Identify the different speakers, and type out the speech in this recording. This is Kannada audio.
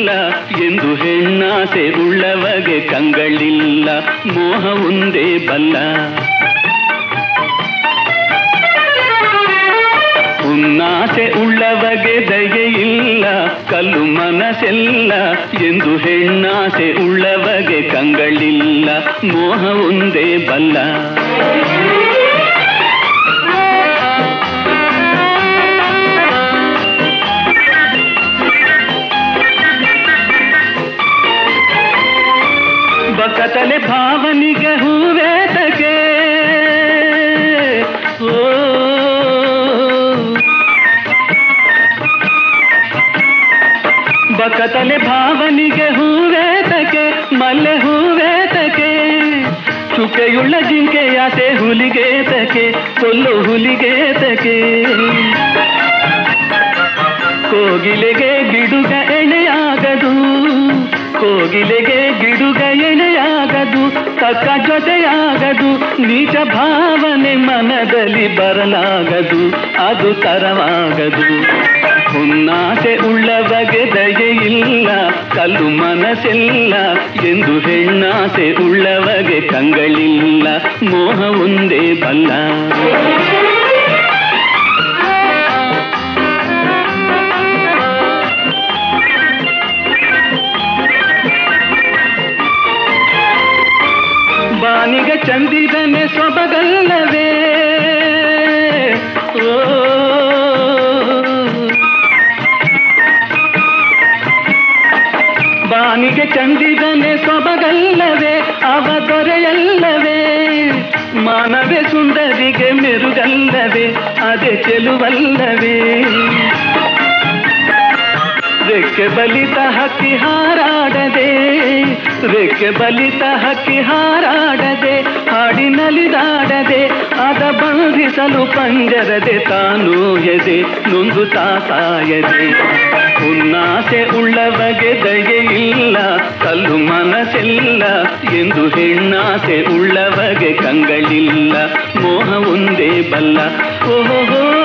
Speaker 1: ಎಂದು ಹೆಣ್ಣಾಸೆ ಉಳ್ಳವಗೆ ಕಂಗಳಿಲ್ಲ ಮೋಹ ಒಂದೇ ಬಲ್ಲ ಉನ್ನಾಸೆ ಉಳ್ಳವಗೆ ದಯೆಯಿಲ್ಲ ಕಲ್ಲು ಮನಸ್ಸೆಲ್ಲ ಎಂದು ಹೆಣ್ಣಾಸೆ ಉಳ್ಳವಗೆ ಕಂಗಳಿಲ್ಲ ಮೋಹ ಒಂದೇ ಬಲ್ಲ ಬಕತಲೆ ಭಾವನಿಗೆ ಹೂವೇತಕ್ಕೆ ಓ ಬಕತಲೆ ಭಾವನಿಗೆ ಹೂವೇತಕ್ಕೆ ಮಲ್ಲೆ ಹೂವೇತಕ್ಕೆ ಚುಕ್ಕೆಯುಳ್ಳ ಜಿಂಕೆಯಾಸೆ ಹುಲಿಗೇತಕ್ಕೆ ಕೊಲ್ಲು ಹುಲಿಗೇತಕ್ಕೆ ಕೋಗಿಲೆಗೆ ಗಿಡುಗ ಎಣೆಯಾಗದು ಕೋಗಿಲೆಗೆ ಗಿಡುಗ ಎಣೆಯಾಗದು ತಕ್ಕ ಜೊತೆಯಾಗದು ನಿಜ ಭಾವನೆ ಮನದಲ್ಲಿ ಬರಲಾಗದು ಅದು ತರವಾಗದು ಹುನ್ನಾಸೆ ಉಳ್ಳವಗೆ ದಯೆಯಿಲ್ಲ ಕಲ್ಲು ಮನಸ್ಸೆಲ್ಲ ಎಂದು ಹೆಣ್ಣಾಸೆ ಉಳ್ಳವಗೆ ಕಂಗಳಿಲ್ಲ ಮೋಹ ಒಂದೇ ಬಲ್ಲ ಬಾನಿಗೆ ಚಂದಿದನೆ ಸೊಬಗಲ್ಲವೇ ಓ ಬಾನಿಗೆ ಚಂದಿದನೆ ಸೊಬಗಲ್ಲವೇ ಅವ ದೊರೆಯಲ್ಲವೇ ಮಾನವೇ ಸುಂದರಿಗೆ ಮೆರುಗಲ್ಲವೇ ಅದೇ ಚೆಲುವಲ್ಲವೇ ರೆಕ್ಕೆ ಬಲಿತ ಹಕ್ಕಿ ಹಾರಾಡದೆ ರೆಕ್ಕೆ ಬಲಿತ ಹಕ್ಕಿ ಹಾರಾಡದೆ ಹಾಡಿನಲಿದಾಡದೆ ಅದ ಬಂಧಿಸಲು ಪಂಜರದೆ ತಾನು ಎದೆ ನೊಂದು ತಾಸಾಯದೆ ಉನ್ನಾಸೆ ಉಳ್ಳವಗೆ ದಯೆಯಿಲ್ಲ ಕಲ್ಲು ಮನಸ್ಸೆಲ್ಲ ಎಂದು ಹೆಣ್ಣಾಸೆ ಉಳ್ಳವಗೆ ಕಂಗಳಿಲ್ಲ ಮೋಹ ಒಂದೇ ಬಲ್ಲ ಓಹೋ